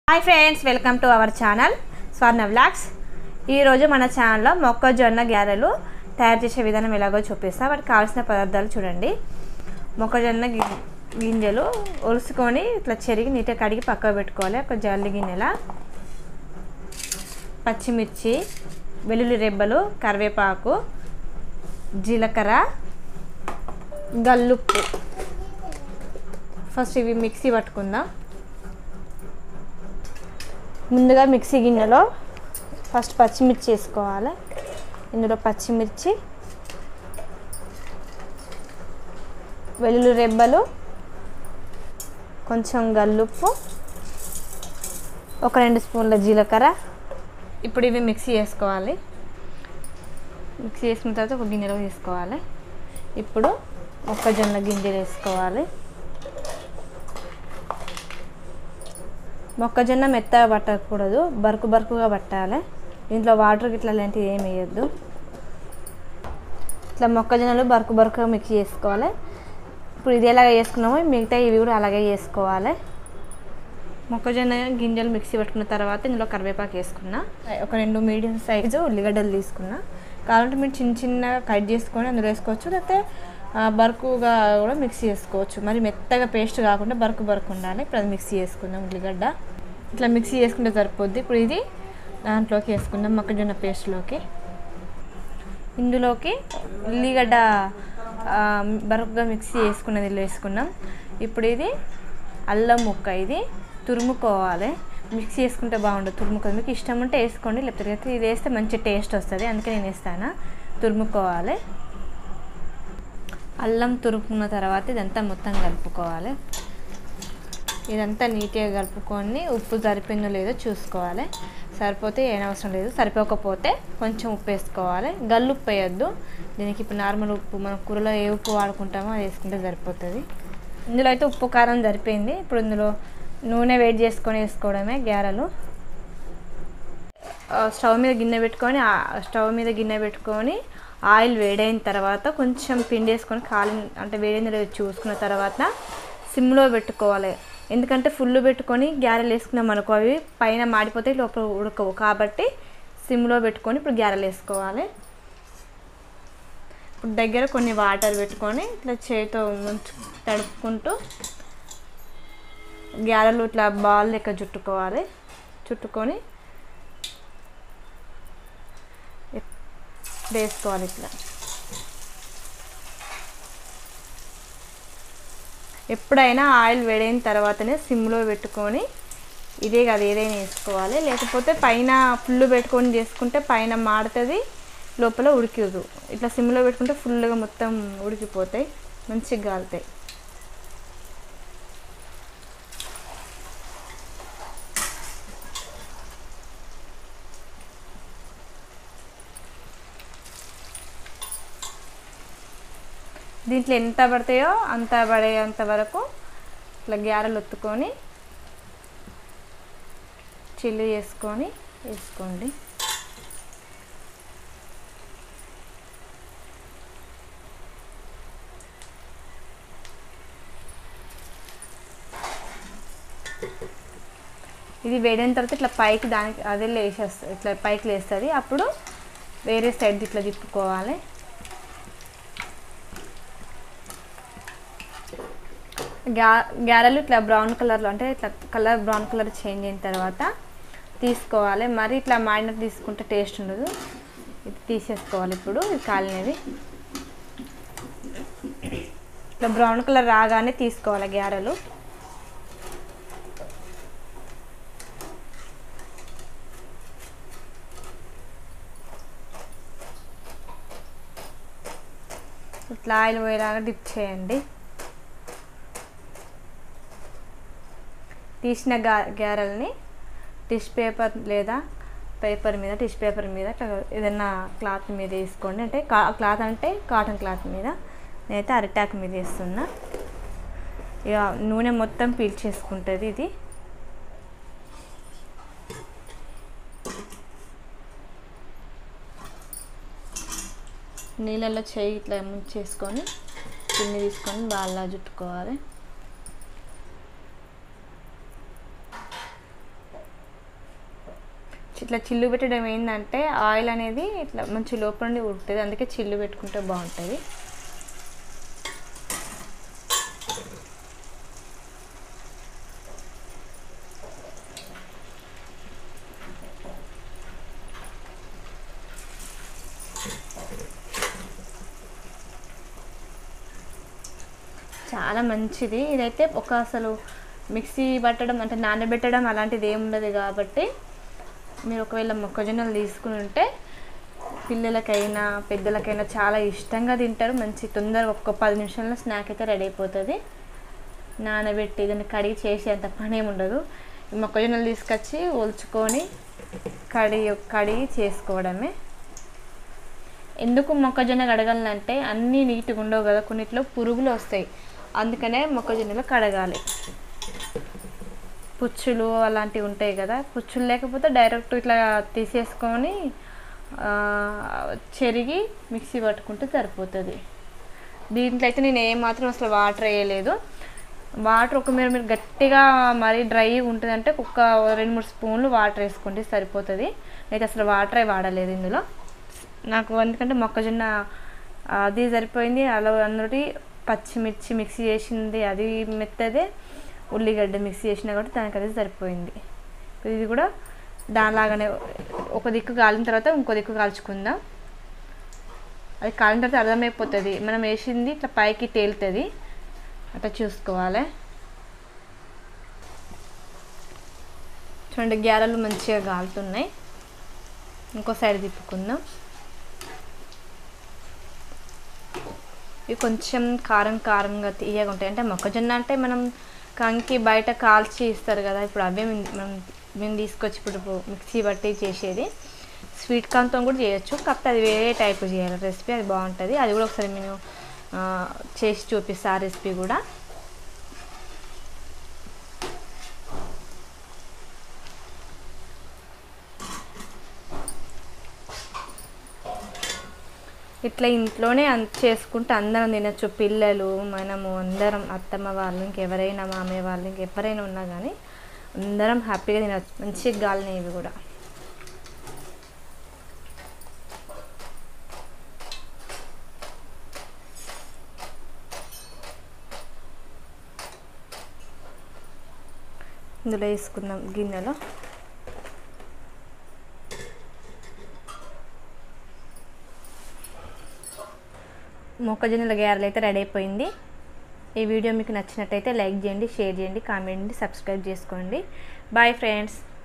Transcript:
hi friends welcome to our channel Swarna vlogs ఈరోజు మన ఛానల్లో మొక్కజొన్న గ్యారెలు తయారు చేసే విధానం ఎలాగో చూపిస్తా వాటికి కావాల్సిన పదార్థాలు చూడండి మొక్కజొన్న గి- గింజలు ఒలుసుకొని ఇట్లా చెరిగి నీట్గా కడిగి పక్కకు పెట్టుకోవాలి ఒక జల్లి గిన్నెల పచ్చిమిర్చి వెల్లుల్లి రెబ్బలు కరివేపాకు జీలకర్ర గల్లుప్పు ఫస్ట్ ఇవి మిక్సీ పట్టుకుందాం ముందుగా మిక్సీ గిన్నెలో ఫస్ట్ పచ్చిమిర్చి వేసుకోవాలి ఇందులో పచ్చిమిర్చి వెల్లుల్లి రెబ్బలు కొంచెం గల్లుప్పు ఒక రెండు స్పూన్ల జీలకర్ర ఇప్పుడు ఇవి మిక్సీ చేసుకోవాలి మిక్సీ చేసుకున్న తర్వాత ఒక గిన్నెలో తీసుకోవాలి ఇప్పుడు మొక్కజొన్న గింజలు వేసుకోవాలి మొక్కజొన్న మెత్తగా పట్టకూడదు బరుకు బరుకుగా పట్టాలి దీంట్లో వాటర్ ఇట్లా లాంటివి ఏమి వేయద్దు ఇట్లా మొక్కజొన్నలు బరుకు బరుకుగా మిక్స్ చేసుకోవాలి ఇప్పుడు ఇది ఎలాగ చేసుకున్నామో మిగతా ఇవి కూడా అలాగే చేసుకోవాలి మొక్కజొన్న గింజలు మిక్సీ పట్టుకున్న తర్వాత ఇందులో కరివేపాకు వేసుకున్నా ఒక రెండు మీడియం సైజు ఉల్లిగడ్డలు తీసుకున్నా కావాలంటే మీరు చిన్న చిన్నగా కట్ చేసుకొని అందులో వేసుకోవచ్చు లేకపోతే ఆ, బరుకుగా కూడా మిక్సీ చేసుకోవచ్చు మరి మెత్తగా పేస్ట్ కాకుండా బరుకు బరుకు ఉండాలి ఇప్పుడు అది మిక్సీ చేసుకుందాం ఉల్లిగడ్డ ఇట్లా మిక్సీ చేసుకుంటే సరిపోద్ది ఇప్పుడు ఇది దాంట్లోకి వేసుకుందాం మొక్కజొన్న పేస్ట్లోకి ఇందులోకి ఉల్లిగడ్డ ఆ, బరుకుగా మిక్సీ వేసుకున్నది ఇందులో వేసుకున్నాం ఇప్పుడు ఇది అల్లం ముక్క ఇది తురుముకోవాలి మిక్సీ వేసుకుంటే బాగుండదు తురుముకోవాలి మీకు ఇష్టం ఉంటే వేసుకోండి లేకపోతే ఇది వేస్తే మంచి టేస్ట్ వస్తుంది అందుకే నేను వేస్తాను తురుముకోవాలి అల్లం తురుముకున్న తర్వాత ఇదంతా మొత్తం కలుపుకోవాలి ఇదంతా నీట్గా కలుపుకొని ఉప్పు సరిపోయిందో లేదో చూసుకోవాలి సరిపోతే ఏం అవసరం లేదు సరిపోకపోతే కొంచెం ఉప్పు వేసుకోవాలి గల్లు ఉప్పు వేయద్దు దీనికి ఇప్పుడు నార్మల్ ఉప్పు మనం కూరలో ఏ ఉప్పు వాడుకుంటామో అది వేసుకుంటే సరిపోతుంది ఇందులో అయితే ఉప్పు కారం సరిపోయింది ఇప్పుడు ఇందులో నూనె వేడి చేసుకొని వేసుకోవడమే గ్యారెలు ఆ, స్టవ్ మీద గిన్నె పెట్టుకొని ఆ స్టవ్ మీద గిన్నె పెట్టుకొని ఆయిల్ వేడైన తర్వాత కొంచెం పిండి వేసుకొని కాలి అంటే వేడైంది లేదో చూసుకున్న తర్వాత సిమ్లో పెట్టుకోవాలి ఎందుకంటే ఫుల్ పెట్టుకొని గ్యారెలు వేసుకున్నాం అనుకో అవి పైన మాడిపోతే లోపల ఉడకవు కాబట్టి సిమ్లో పెట్టుకొని ఇప్పుడు గ్యారెలు వేసుకోవాలి ఇప్పుడు దగ్గర కొన్ని వాటర్ పెట్టుకొని ఇట్లా చేతితో ముంచు తడుపుకుంటూ గ్యారెలు ఇట్లా బాల్ లెక్క చుట్టుకోవాలి చుట్టుకొని వేసుకోవాలి ఇట్లా ఎప్పుడైనా ఆయిల్ వేడైన తర్వాతనే సిమ్లో పెట్టుకొని ఇదే కాదు ఏదైనా వేసుకోవాలి లేకపోతే పైన ఫుల్ పెట్టుకొని చేసుకుంటే పైన మాడుతుంది లోపల ఉడికిదు ఇట్లా సిమ్లో పెట్టుకుంటే ఫుల్గా మొత్తం ఉడికిపోతాయి మంచిగా కాలుతాయి దీంట్లో ఎంత పడతాయో అంత పడేంత వరకు ఇట్లా గ్యారెలు ఒత్తుకొని చిల్లి చేసుకొని వేసుకోండి ఇది వేడిన తర్వాత ఇట్లా పైకి దానికి అదే లేచేస్తుంది ఇట్లా పైకి లేస్తుంది అప్పుడు వేరే సైడ్ ఇట్లా తిప్పుకోవాలి గ్యా గ్యారెలు ఇట్లా బ్రౌన్ కలర్లో అంటే ఇట్లా కలర్ బ్రౌన్ కలర్ చేంజ్ అయిన తర్వాత తీసుకోవాలి మరి ఇట్లా మాడినట్టు తీసుకుంటే టేస్ట్ ఉండదు ఇది తీసేసుకోవాలి ఇప్పుడు ఇది కాలినవి ఇట్లా బ్రౌన్ కలర్ రాగానే తీసుకోవాలి గ్యారెలు ఇట్లా ఆయిల్ పోయేలాగా డిప్ చేయండి తీసిన గా గ్యారెల్ని టిష్ పేపర్ లేదా పేపర్ మీద టిష్ పేపర్ మీద ఇట్లా ఏదైనా క్లాత్ మీద వేసుకోండి అంటే కా క్లాత్ అంటే కాటన్ క్లాత్ మీద నేనైతే అరిటాక్ మీద వేస్తున్నా ఇక నూనె మొత్తం పీల్చేసుకుంటుంది ఇది నీళ్ళల్లో చేయి ఇట్లా ముంచేసుకొని పిండి తీసుకొని బాగా జుట్టుకోవాలి ఇట్లా చిల్లు పెట్టడం ఏంటంటే ఆయిల్ అనేది ఇట్లా మంచి లోపల నుండి ఉడుతుంది అందుకే చిల్లు పెట్టుకుంటే బాగుంటుంది చాలా మంచిది ఇదైతే ఒక అసలు మిక్సీ పట్టడం అంటే నానబెట్టడం అలాంటిది ఏమి ఉండదు కాబట్టి మీరు ఒకవేళ మొక్కజొన్నలు తీసుకుని ఉంటే పిల్లలకైనా పెద్దలకైనా చాలా ఇష్టంగా తింటారు మంచి తొందరగా ఒక్క పది నిమిషాల్లో స్నాక్ అయితే రెడీ అయిపోతుంది నానబెట్టి దాన్ని కడిగి చేసేంత పని ఏమి ఉండదు ఈ మొక్కజొన్నలు తీసుకొచ్చి ఒలుచుకొని కడిగి కడిగి చేసుకోవడమే ఎందుకు మొక్కజొన్న కడగాలంటే అన్నీ నీట్గా ఉండవు కదా కొన్నిట్లో పురుగులు వస్తాయి అందుకనే మొక్కజొన్నలు కడగాలి పుచ్చులు అలాంటివి ఉంటాయి కదా పుచ్చులు లేకపోతే డైరెక్ట్ ఇట్లా తీసేసుకొని ఆ, చెరిగి మిక్సీ పట్టుకుంటే సరిపోతుంది దీంట్లో అయితే నేను ఏమాత్రం అసలు వాటర్ వేయలేదు వాటర్ ఒక మీరు మీరు గట్టిగా మరీ డ్రై ఉంటుందంటే ఒక రెండు మూడు స్పూన్లు వాటర్ వేసుకుంటే సరిపోతుంది నేను అసలు వాటరే వాడలేదు ఇందులో నాకు ఎందుకంటే మొక్కజొన్న అది సరిపోయింది అలా అందులో పచ్చిమిర్చి మిక్సీ చేసింది అది మెత్తదే ఉల్లిగడ్డ మిక్సీ చేసినా కాబట్టి దానికి అది సరిపోయింది ఇది కూడా దానిలాగానే ఒక దిక్కు కాలిన తర్వాత ఇంకో దిక్కు కాల్చుకుందాం అది కాలిన తర్వాత అర్థమైపోతుంది మనం వేసింది ఇట్లా పైకి తేలుతుంది అట్లా చూసుకోవాలి చూడండి గ్యారెలు మంచిగా కాలుతున్నాయి ఇంకో సైడ్ తిప్పుకుందాం ఇవి కొంచెం కారం కారంగా తీయగా ఉంటాయి అంటే మొక్కజొన్న అంటే మనం కంకి బయట కాల్చి ఇస్తారు కదా ఇప్పుడు అవే మేము- మనం మేము తీసుకొచ్చి ఇప్పుడు మిక్సీ బట్టి చేసేది స్వీట్ కార్న్తో కూడా చేయొచ్చు కాకపోతే అది వేరే టైప్ చేయాలి రెసిపీ అది బాగుంటుంది అది కూడా ఒకసారి నేను ఆ, చేసి చూపిస్తా ఆ రెసిపీ కూడా ఇట్లా ఇంట్లోనే అన్- చేసుకుంటే అందరం తినచ్చు పిల్లలు మనము అందరం అత్తమ్మ వాళ్ళు ఇంకెవరైనా మామయ్య వాళ్ళు ఇంకెవరైనా ఉన్నా కానీ అందరం హ్యాపీగా తినచ్చు మంచిగా గాలినాయి ఇవి కూడా ఇందులో వేసుకుందాం గిన్నెలో మొక్కజొన్నల గారెలు అయితే రెడీ అయిపోయింది ఈ వీడియో మీకు నచ్చినట్టయితే లైక్ చేయండి షేర్ చేయండి కామెంట్ చేయండి సబ్స్క్రైబ్ చేసుకోండి బాయ్ ఫ్రెండ్స్